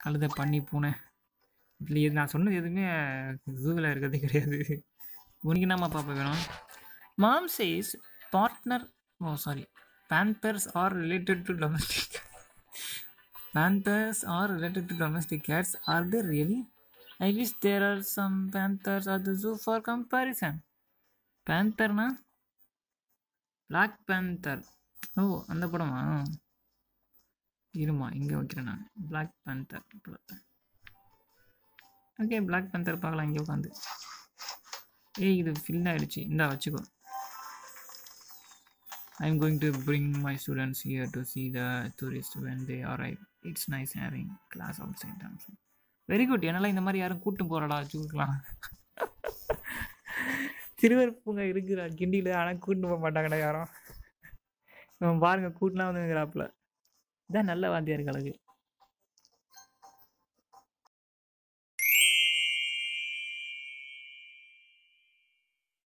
கழுதை பண்ணி பூனை இதில் எது நான் சொன்னது எதுவுமே ஜூவில் இருக்கிறதே கிடையாது உனக்கு என்னம்மா பாப்பா வேணும் ma'am says partner oh sorry panthers are related to domestic panthers are related to domestic cats are they really I wish there are some panthers are the zoo for comparison பேந்தர்னா பிளாக் பேந்தர் ஓ அந்த படமா இருமா இங்கே வைக்கிறேன் நான் black panther படத்தை okay black panther பார்க்கலாம் இங்கே உட்காந்து ஏய் இது ஃபில் ஆகிடுச்சு இந்தா வச்சுக்கோ I am going to bring my students here to see the tourist when they arrive it's nice having class outside also very good என்னால் இந்த மாதிரி யாரும் கூட்டும் போகிறடா வச்சுக்கலாம் திருவர் பூங்கா இருக்குடா கிண்டியில் ஆனால் கூட்டு போக மாட்டாங்கடா யாரும் இவன் பாருங்க கூட்டினா வந்து இருக்கிறாப்புல இதான் நல்ல வாத்தியார் கழகு